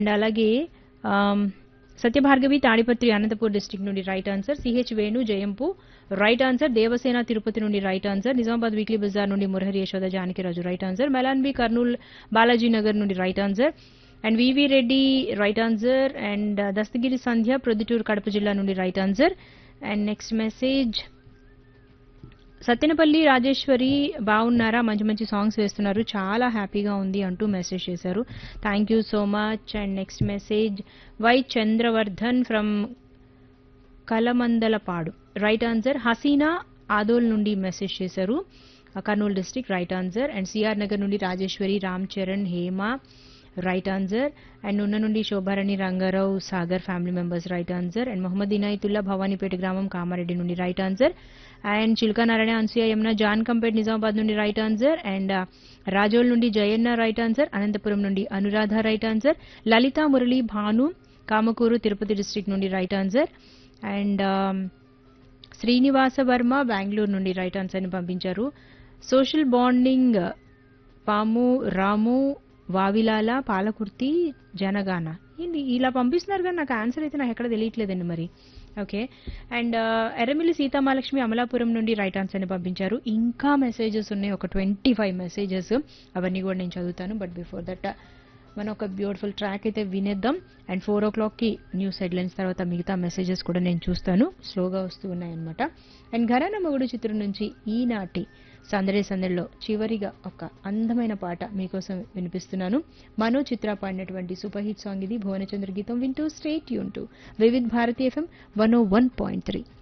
and అలాగే um, Satyabhargavi Tadipatri Anantapur district నుండి right answer C H Venu Jayampu right answer Devasena Tirupati నుండి right answer Nizamabad weekly Bazar నుండి మురహరి యశోద జానకిరాజు రైట్ ఆన్సర్ మెలాన్బి కర్నూల్ బాలాజీ నగర్ నుండి right answer and V V Reddy right answer and Dastagiri Sandhya Proddatur Kadapa జిల్లా నుండి right answer and next message Satyanapalli Rajeshwari బాగున్నారా మంచి మంచి సాంగ్స్ వేస్తున్నారు చాలా హ్యాపీగా ఉంది అంటూ మెసేజ్ చేశారు thank you so much and next message Y Chandravardhan from Kalamandalapadu right answer Haseena Adol నుండి మెసేజ్ చేశారు Kurnool district right answer and C R Nagar నుండి Rajeshwari Ram Charan Hema right answer and ఉన్న నుండి Shobharani Rangarao Sagar family members right answer and Mohammed Inayatullah Bhavanipeta గ్రామం కామారెడ్డి నుండి right answer and Chilka Narayana Anasuya Yamuna Jankampet Nizamabad నుండి రైట్ ఆన్సర్ అండ్ రాజోల్ నుండి Jayanna right answer Anantapuram నుండి Anuradha right answer Lalitha Murali Bhanu Kamakuru Tirupati district నుండి right answer and Srinivasa Varma Bengaluru నుండి రైట్ ఆన్సర్ని పంపించారు సోషల్ బాండింగ్ పాము రాము వావిలాల పాలకుర్తి జనగాన ఏంటి ఇలా పంపిస్తున్నారు కానీ నాకు ఆన్సర్ అయితే నాకు ఎక్కడ తెలియట్లేదండి మరి ఓకే అండ్ ఎర్రమిల్లి సీతామహాలక్ష్మి అమలాపురం నుండి రైట్ ఆన్సర్ని పంపించారు ఇంకా మెసేజెస్ ఉన్నాయి ఒక ట్వంటీ ఫైవ్ మెసేజెస్ అవన్నీ కూడా నేను చదువుతాను బట్ బిఫోర్ దట్ మనం ఒక బ్యూటిఫుల్ ట్రాక్ అయితే వినేద్దాం అండ్ ఫోర్ ఓ క్లాక్కి న్యూస్ హెడ్లైన్స్ తర్వాత మిగతా మెసేజెస్ కూడా నేను చూస్తాను స్లోగా వస్తూ ఉన్నాయన్నమాట అండ్ ఘరాన మొగుడు చిత్రం నుంచి ఈనాటి సందడి సందడిలో చివరిగా ఒక అందమైన పాట మీకోసం వినిపిస్తున్నాను మనో చిత్ర పాడినటువంటి సూపర్ హిట్ సాంగ్ ఇది భువనచంద్ర గీతం వింటూ స్టేట్ యూన్ to Vividh Bharati FM one oh one point three